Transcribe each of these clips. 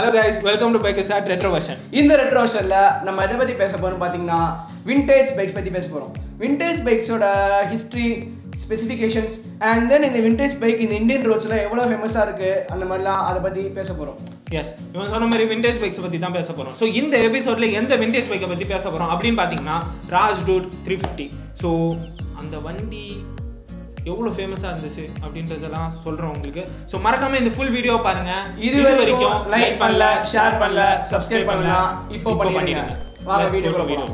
hello guys welcome to bike chat retro version இந்த retro வருஷனில் நம்ம எதை பற்றி பேச போகிறோம் பார்த்தீங்கன்னா விண்டேஜ் பைக்ஸ் பற்றி பேச போகிறோம் விண்டேஜ் பைக்ஸோட ஹிஸ்ட்ரி ஸ்பெசிஃபிகேஷன்ஸ் அண்ட் தென் இந்த விண்டேஜ் பைக் இந்த இந்தியன் ரோட்ஸில் எவ்வளோ ஃபேமஸாக இருக்குது அந்த மாதிரிலாம் அதை பற்றி பேச போகிறோம் எஸ் இவன் சொன்ன மாதிரி விண்டேஜ் பைக்ஸ் பற்றி தான் பேச போகிறோம் ஸோ இந்த எபிசோடில் எந்த விண்டேஜ் பைக்கை பற்றி பேச போகிறோம் அப்படின்னு பார்த்தீங்கன்னா Rajdoot three fifty so அந்த வண்டி எவ்வளோ ஃபேமஸாக இருந்துச்சு அப்படின்றதெல்லாம் சொல்கிறோம் உங்களுக்கு ஸோ மறக்காம இந்த ஃபுல் வீடியோ பாருங்க இது வரைக்கும் லைக் பண்ணல ஷேர் பண்ணல சப்ஸ்கிரைப் பண்ணலாம் இப்போ பண்ணிடுங்க வாங்க வீடியோக்குள்ள போகலாம்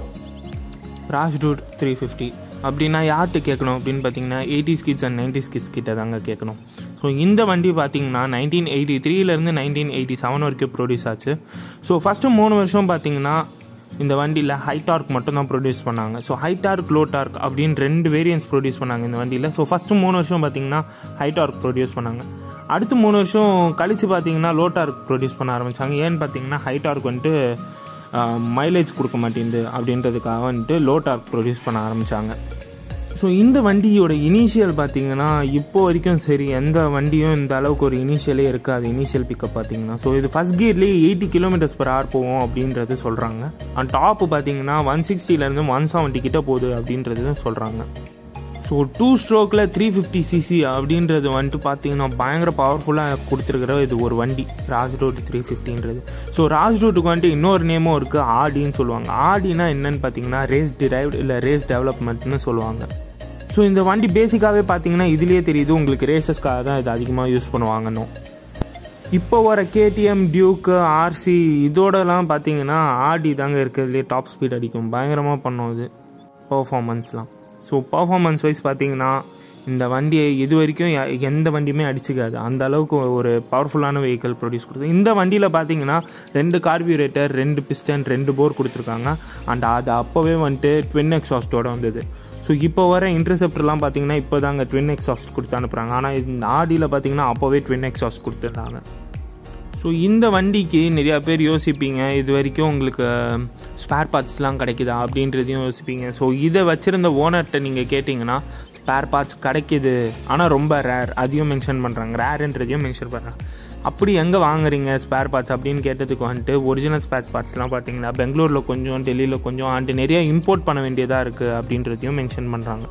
ராஜ் டூட் த்ரீ ஃபிஃப்டி அப்படின்னா யார்கிட்ட கேட்கணும் அப்படின்னு பார்த்தீங்கன்னா eighty kids and ninety kids கிட்ட தாங்க கேட்கணும் ஸோ இந்த வண்டி பார்த்தீங்கன்னா நைன்டீன் எயிட்டி த்ரீலேருந்து நைன்டீன் எயிட்டி செவன் வரைக்கும் ப்ரொடியூஸ் ஆச்சு ஸோ ஃபஸ்ட்டு மூணு வருஷம் பார்த்தீங்கன்னா இந்த வண்டியில் ஹை டார்க் மட்டும் தான் ப்ரொடியூஸ் பண்ணாங்க so high torque low torque அப்படின்னு ரெண்டு வேரியன்ஸ் ப்ரொடியூஸ் பண்ணாங்க இந்த வண்டியில் ஸோ ஃபஸ்ட்டு மூணு வருஷம் பார்த்தீங்கன்னா ஹை டார்க் ப்ரொடியூஸ் பண்ணாங்க அடுத்து மூணு வருஷம் கழித்து பார்த்தீங்கன்னா லோ டார்க் ப்ரொடியூஸ் பண்ண ஆரம்பித்தாங்க ஏன்னு பார்த்தீங்கன்னா ஹை டார்க் வந்துட்டு மைலேஜ் கொடுக்க மாட்டேங்குது அப்படின்றதுக்காக வந்துட்டு லோ டார்க் ப்ரொடியூஸ் பண்ண ஆரம்பித்தாங்க ஸோ இந்த வண்டியோட இனிஷியல் பார்த்தீங்கன்னா இப்போ வரைக்கும் சரி எந்த வண்டியும் இந்த அளவுக்கு ஒரு இனிஷியலே இருக்காது இனிஷியல் பிக்கப் பார்த்தீங்கன்னா ஸோ இது ஃபஸ்ட் கியர்லேயே எயிட்டி கிலோமீட்டர்ஸ் பர் ஹவர் போகும் அப்படின்றது சொல்கிறாங்க அண்ட் டாப்பு பார்த்தீங்கன்னா ஒன் சிக்ஸ்டிலேருந்து ஒன் செவன்ட்டி கிட்ட போகுது அப்படின்றது சொல்கிறாங்க ஸோ டூ ஸ்ட்ரோக்கில் த்ரீ ஃபிஃப்டி சிசி அப்படின்றது வந்துட்டு பார்த்தீங்கன்னா பயங்கர பவர்ஃபுல்லாக கொடுத்துருக்கிற இது ஒரு வண்டி ராஜ் ரோட் த்ரீ ஃபிஃப்டின்றது ஸோ ராஜ் ரோட்டுக்கு வந்துட்டு இன்னொரு நேமும் இருக்குது ஆடின்னு சொல்லுவாங்க ஆடினா என்னன்னு பார்த்தீங்கன்னா ரேஸ் டிரைவ்டு இல்லை ரேஸ் டெவலப்மெண்ட்னு சொல்லுவாங்க ஸோ இந்த வண்டி பேசிக்காகவே பார்த்தீங்கன்னா இதுலேயே தெரியுது உங்களுக்கு ரேசஸ்க்காக தான் இது அதிகமாக யூஸ் பண்ணுவாங்கன்னு இப்போ வர கேடிஎம் டியூக்கு ஆர்சி இதோடலாம் பார்த்தீங்கன்னா ஆடி தாங்க இருக்கிறதுலே டாப் ஸ்பீட் அடிக்கும் பயங்கரமாக பண்ணும் இது பர்ஃபார்மன்ஸ்லாம் ஸோ பர்ஃபார்மன்ஸ் வைஸ் பார்த்தீங்கன்னா இந்த வண்டியை இது வரைக்கும் யா- எந்த வண்டியுமே அடிச்சுக்காது அந்த அளவுக்கு ஒரு பவர்ஃபுல்லான வெஹிக்கிள் ப்ரொடியூஸ் கொடுக்குது இந்த வண்டியில் பார்த்தீங்கன்னா ரெண்டு கார்பியூரேட்டர் ரெண்டு பிஸ்டன் ரெண்டு போர் கொடுத்துருக்காங்க அண்ட் அது அப்போவே வந்துட்டு ட்வின் எக்ஸாஸ்டோட வந்தது ஸோ இப்போ வர இன்டர்செப்டர்லாம் பார்த்தீங்கன்னா இப்போ தாங்க ட்வின் எக்ஸாஸ்ட் கொடுத்து அனுப்புகிறாங்க ஆனால் இந்த ஆடியில் பார்த்தீங்கன்னா அப்போவே ட்வின் எக்ஸாஸ்ட் கொடுத்துருந்தாங்க ஸோ இந்த வண்டிக்கு நிறையா பேர் யோசிப்பீங்க இது வரைக்கும் உங்களுக்கு ஸ்பேர் பார்ட்ஸ்லாம் கிடைக்குதா அப்படின்றதையும் யோசிப்பீங்க ஸோ இதை வச்சுருந்த ஓனர்கிட்ட நீங்கள் கேட்டிங்கன்னா ஸ்பேர் பார்ட்ஸ் கிடைக்குது ஆனால் ரொம்ப ரேர் அதையும் மென்ஷன் பண்ணுறாங்க ரேருன்றதையும் மென்ஷன் பண்ணுறாங்க அப்படி எங்கே வாங்குறீங்க ஸ்பேர் பார்ட்ஸ் அப்படின்னு கேட்டதுக்கு வந்துட்டு ஒரிஜினல் ஸ்பேர் பார்ட்ஸ்லாம் பார்த்தீங்கன்னா பெங்களூரில் கொஞ்சம் டெல்லியில் கொஞ்சம் அண்டு நிறைய இம்போர்ட் பண்ண வேண்டியதாக இருக்குது அப்படின்றதையும் மென்ஷன் பண்ணுறாங்க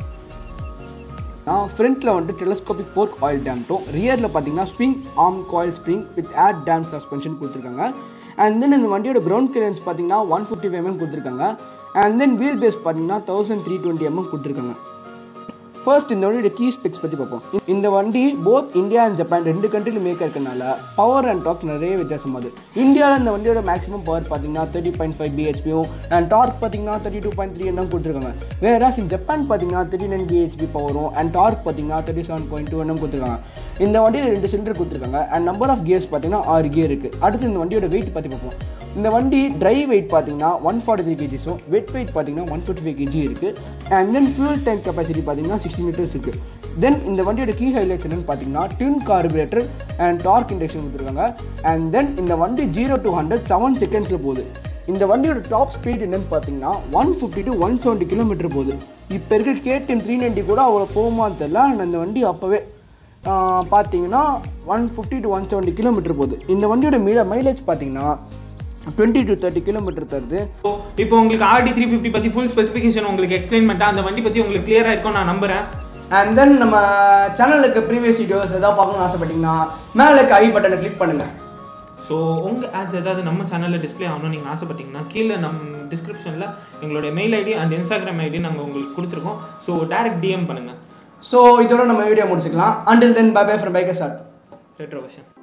நான் ஃப்ரண்ட்டில் வந்துட்டு டெலஸ்கோபிக் ஃபோர்க் ஆயில் டேம்ட்டும் ரியரில் பார்த்தீங்கன்னா swing arm coil spring with air damp suspension கொடுத்துருக்காங்க அண்ட் தென் இந்த வண்டியோட கிரவுண்ட் கிளியரன்ஸ் பார்த்தீங்கன்னா ஒன் ஃபிஃப்டி எம்எம் கொடுத்துருக்காங்க அண்ட் தென் வீல் பேஸ் பார்த்தீங்கன்னா தௌசண்ட் த்ரீ டுவெண்ட்டி எம்எம் கொடுத்துருக்காங்க ஃபர்ஸ்ட் இந்த வண்டியோட கீ ஸ்பெக்ஸ் பற்றி பார்ப்போம் இந்த வண்டி போத் இந்தியா அண்ட் ஜப்பான் ரெண்டு கண்ட்ரியில் மேக் இருக்கனால பவர் அண்ட் டார்க் நிறைய வித்தியாசம் ஆகுது இந்தியாவில் இந்த வண்டியோட மேக்ஸிமம் பவர் பார்த்தீங்கன்னா தேர்ட்டி பாயிண்ட் ஃபைவ் பிஹெச்பியும் அண்ட் டார்க் பார்த்தீங்கன்னா தேர்ட்டி டூ பாயிண்ட் த்ரீ என்ன கொடுத்துருக்காங்க வேறாஸ் இன் ஜப்பான் பார்த்தீங்கன்னா தேர்ட்டி நைன் பிஹெச்பி பவரும் அண்ட் டார்க் பார்த்தீங்கன்னா தேர்ட்டி செவன் பாயிண்ட் டூ என்ன கொடுத்துருக்காங்க இந்த வண்டியில் ரெண்டு சிலிண்டர் கொடுத்துருக்காங்க அண்ட் நம்பர் ஆஃப் கியர்ஸ் பார்த்தீங்கன்னா ஆறு கியர் இருக்குது அடுத்து இந்த வண்டியோட வெயிட் பற்றி பார்ப்போம் இந்த வண்டி ட்ரை வெயிட் பார்த்தீங்கன்னா ஒன் ஃபார்ட்டி த்ரீ கேஜிஸும் வெட் வெயிட் பார்த்தீங்கன்னா ஒன் ஃபிஃப்டி ஃபைவ் கேஜி இருக்குது and then fuel tank capacity பார்த்தீங்கன்னா சிக்ஸ்டி லிட்டர்ஸ் இருக்குது தென் இந்த வண்டியோட கீ ஹைலைட்ஸ் என்னன்னு பார்த்தீங்கன்னா twin carburettor and torque induction கொடுத்துருக்காங்க அண்ட் தென் இந்த வண்டி ஜீரோ டு ஹண்ட்ரட் செவன் செகண்ட்ஸில் போகுது இந்த வண்டியோட டாப் ஸ்பீட் என்னன்னு பார்த்தீங்கன்னா one fifty to one seventy kilometre போகுது இப்போ இருக்கிற கேடிஎம் த்ரீ நைன்ட்டி கூட அவ்வளோ போகுமான்னு தெரியல ஆனால் இந்த வண்டி அப்போவே பார்த்தீங்கன்னா one fifty to one seventy kilometre போகுது இந்த வண்டியோட மீட மைலேஜ் பார்த்தீங்கன்னா டுவெண்ட்டி டு தேர்ட்டி கிலோமீட்டர் தருது ஸோ இப்போ உங்களுக்கு ஆர்டி த்ரீ ஃபிஃப்டி பற்றி ஃபுல் ஸ்பெசிஃபிகேஷன் உங்களுக்கு எக்ஸ்பிளைன் பண்ணிட்டேன் அந்த வண்டி பற்றி உங்களுக்கு கிளியராக இருக்கும் நான் நம்புறேன் அண்ட் தென் நம்ம சேனலுக்கு ப்ரீவியஸ் வீடியோஸ் எதாவது பார்க்கணும்னு ஆசைப்பட்டீங்கன்னா மேலே இருக்க ஐ பட்டனை கிளிக் பண்ணுங்கள் ஸோ உங்கள் ஆட்ஸ் ஏதாவது நம்ம சேனலில் டிஸ்ப்ளே ஆகணும்னு நீங்கள் ஆசைப்பட்டீங்கன்னா கீழே நம்ம டிஸ்கிரிப்ஷனில் எங்களுடைய mail ID and Instagram ID நாங்கள் உங்களுக்கு கொடுத்துருக்கோம் ஸோ டேரக்ட் டிஎம் பண்ணுங்கள் ஸோ இதோட நம்ம வீடியோ முடிச்சுக்கலாம் until then bye bye from biker chat retro vision